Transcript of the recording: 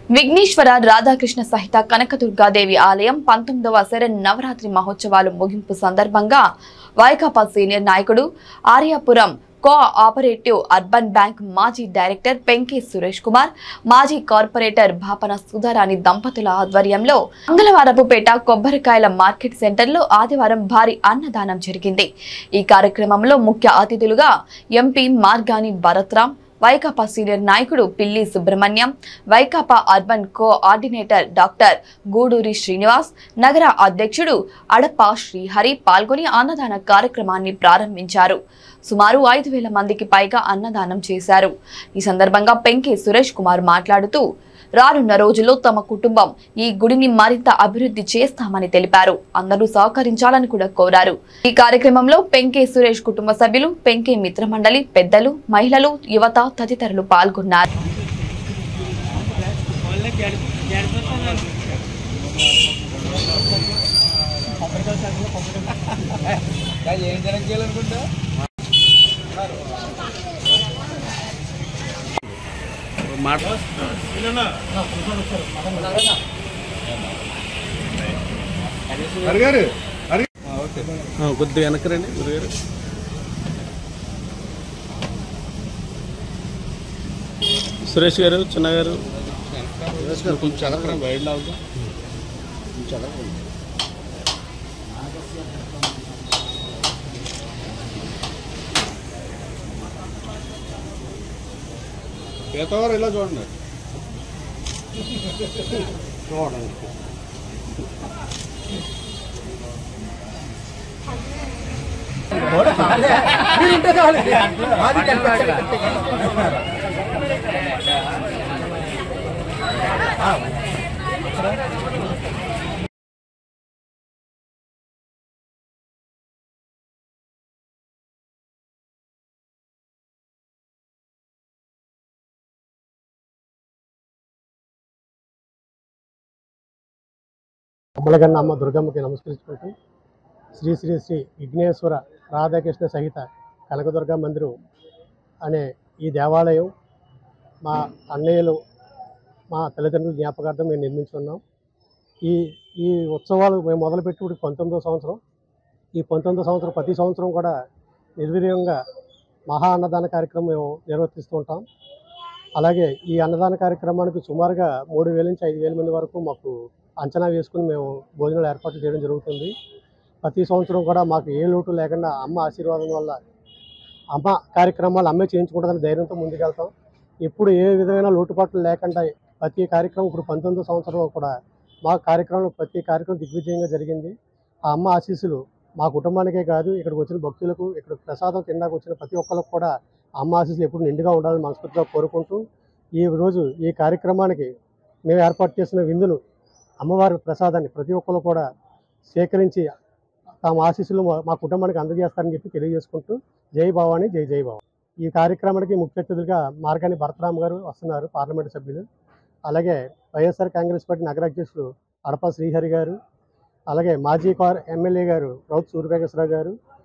విఘ్నేశ్వర రాధాకృష్ణ సహిత కనకదుర్గాదేవి ఆలయం పంతొమ్మిదవ శరణ్ నవరాత్రి మహోత్సవాలు ముగింపు సందర్భంగా వైకాపా సీనియర్ నాయకుడు Aryapuram cooperative urban bank మాజీ డైరెక్టర్ పెంకే సురేష్ కుమార్ మాజీ కార్పొరేటర్ భాపన సుధారాణి దంపతుల ఆధ్వర్యంలో మంగళవారపుపేట కొబ్బరికాయల మార్కెట్ సెంటర్లో ఆదివారం భారీ అన్నదానం జరిగింది ఈ కార్యక్రమంలో ముఖ్య అతిథులుగా ఎంపీ మార్గాని భరత్రాం వైకాపా సీనియర్ నాయకుడు Pilli Subrahmanyam Vaikapa urban coordinator doctor Guduri Srinivas నగర అధ్యక్షుడు అడప శ్రీహరి పాల్గొని అన్నదాన కార్యక్రమాన్ని ప్రారంభించారు సుమారు ఐదు వేల మందికి పైగా అన్నదానం చేశారు ఈ సందర్భంగా పెంకి సురేష్ కుమార్ మాట్లాడుతూ రానున్న రోజుల్లో తమ కుటుంబం ఈ గుడిని మరింత అభివృద్ధి చేస్తామని తెలిపారు అందరూ సహకరించాలని కూడా కోరారు ఈ కార్యక్రమంలో పెంకే సురేష్ కుటుంబ సభ్యులు పెంకే మిత్రమండలి పెద్దలు మహిళలు యువత తదితరులు పాల్గొన్నారు ఏం జనం చేయాలనుకుంటా మాట అడిగారు కొద్దిగా వెనకరండి గురుగారు సురేష్ గారు చిన్న గారు కొంచెం చదవకండి వైడ్ లాగా చదవకండి పేదవారు ఇలా చూడండి అమ్మలగన్న అమ్మ దుర్గమ్మకి నమస్కరించుకుంటూ శ్రీ శ్రీ శ్రీ విఘ్నేశ్వర రాధాకృష్ణ సహిత కనకదుర్గ మందిరం అనే ఈ దేవాలయం మా అన్నయ్యలు మా తల్లిదండ్రుల జ్ఞాపకార్థం మేము నిర్మించుకున్నాం ఈ ఈ ఉత్సవాలు మేము మొదలుపెట్టి పంతొమ్మిదో సంవత్సరం ఈ పంతొమ్మిదో సంవత్సరం ప్రతి సంవత్సరం కూడా నిర్వీర్యంగా మహా అన్నదాన కార్యక్రమం మేము నిర్వర్తిస్తూ ఉంటాం అలాగే ఈ అన్నదాన కార్యక్రమానికి సుమారుగా మూడు వేల నుంచి ఐదు వేల మంది వరకు మాకు అంచనా వేసుకుని మేము భోజనాలు ఏర్పాటు చేయడం జరుగుతుంది ప్రతి సంవత్సరం కూడా మాకు ఏ లోటు లేకుండా అమ్మ ఆశీర్వాదం వల్ల అమ్మ కార్యక్రమాలు అమ్మే చేయించుకుంటుందని ధైర్యంతో ముందుకెళ్తాం ఎప్పుడు ఏ విధమైన లోటుపాట్లు లేకుండా ప్రతి కార్యక్రమం ఇప్పుడు పంతొమ్మిదో సంవత్సరంలో కూడా మా కార్యక్రమంలో ప్రతి కార్యక్రమం దిగ్విజయంగా జరిగింది ఆ అమ్మ ఆశీస్సులు మా కుటుంబానికే కాదు ఇక్కడికి వచ్చిన భక్తులకు ఇక్కడ ప్రసాదం తినడానికి వచ్చిన ప్రతి ఒక్కరికి కూడా అమ్మ ఆశీస్సులు ఎప్పుడు నిండుగా ఉండాలని మనస్ఫూర్తిగా కోరుకుంటూ ఈ రోజు ఈ కార్యక్రమానికి మేము ఏర్పాటు చేసిన విందును అమ్మవారి ప్రసాదాన్ని ప్రతి ఒక్కరు కూడా స్వీకరించి తమ ఆశీస్సులు మా- మా కుటుంబానికి అందజేస్తారని చెప్పి తెలియజేసుకుంటూ జై భవాని జై జై భవాని ఈ కార్యక్రమానికి ముఖ్య అతిథులుగా మార్గాని భరతరామ్ గారు వస్తున్నారు పార్లమెంటు సభ్యులు అలాగే వైఎస్ఆర్ కాంగ్రెస్ పార్టీ నగర అధ్యక్షులు అడప శ్రీహరి గారు అలాగే మాజీ కార్ ఎమ్మెల్యే గారు రౌత్ సూర్యప్రకాశ్రావు గారు